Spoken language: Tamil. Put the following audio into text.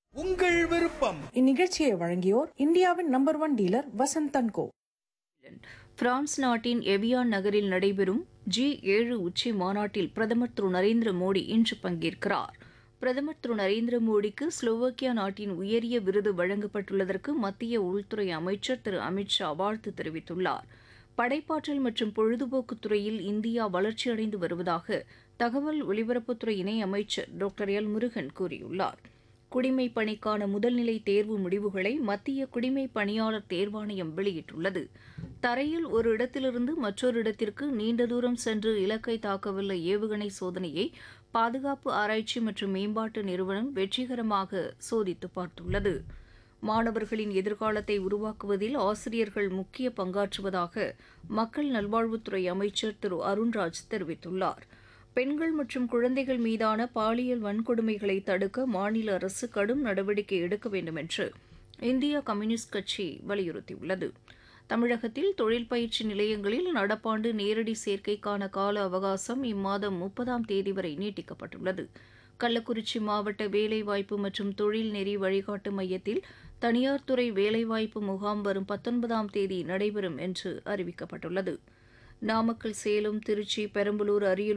உங்கள் விருப்பம் இந்நிகழ்ச்சியை வழங்கியோர் இந்தியாவின் நம்பர் ஒன் டீலர் வசந்தன் கோ பிரான்ஸ் நாட்டின் எவியான் நகரில் நடைபெறும் ஜி ஏழு உச்சி மாநாட்டில் பிரதமர் திரு நரேந்திர மோடி இன்று பங்கேற்கிறார் பிரதமர் திரு நரேந்திர மோடிக்கு ஸ்லோவாக்கியா நாட்டின் உயரிய விருது வழங்கப்பட்டுள்ளதற்கு மத்திய உள்துறை அமைச்சர் திரு அமித் ஷா வாழ்த்து தெரிவித்துள்ளார் படைப்பாற்றல் மற்றும் பொழுதுபோக்குத் துறையில் இந்தியா வளர்ச்சியடைந்து வருவதாக தகவல் ஒலிபரப்புத்துறை இணை அமைச்சர் டாக்டர் எல் முருகன் கூறியுள்ளார் குடிமை பணிக்கான முதல்நிலை தேர்வு முடிவுகளை மத்திய குடிமை பணியாளர் தேர்வாணையம் வெளியிட்டுள்ளது தரையில் ஒரு இடத்திலிருந்து மற்றொரு இடத்திற்கு நீண்ட தூரம் சென்று இலக்கை தாக்கவல்ல ஏவுகணை சோதனையை பாதுகாப்பு ஆராய்ச்சி மற்றும் மேம்பாட்டு நிறுவனம் வெற்றிகரமாக சோதித்து பார்த்துள்ளது மாணவர்களின் எதிர்காலத்தை உருவாக்குவதில் ஆசிரியர்கள் முக்கிய பங்காற்றுவதாக மக்கள் நல்வாழ்வுத்துறை அமைச்சர் திரு அருண்ராஜ் தெரிவித்துள்ளார் பெண்கள் மற்றும் குழந்தைகள் மீதான பாலியல் வன்கொடுமைகளை தடுக்க மாநில அரசு கடும் நடவடிக்கை எடுக்க வேண்டும் என்று இந்திய கம்யூனிஸ்ட் கட்சி வலியுறுத்தியுள்ளது தமிழகத்தில் தொழில் பயிற்சி நிலையங்களில் நடப்பாண்டு நேரடி சேர்க்கைக்கான கால அவகாசம் இம்மாதம் முப்பதாம் தேதி வரை நீட்டிக்கப்பட்டுள்ளது கள்ளக்குறிச்சி மாவட்ட வேலைவாய்ப்பு மற்றும் தொழில் நெறி வழிகாட்டு மையத்தில் தனியார் துறை வேலைவாய்ப்பு முகாம் வரும் பத்தொன்பதாம் தேதி நடைபெறும் என்று அறிவிக்கப்பட்டுள்ளது நாமக்கல் சேலம் திருச்சி பெரம்பலூர் அரியலூர்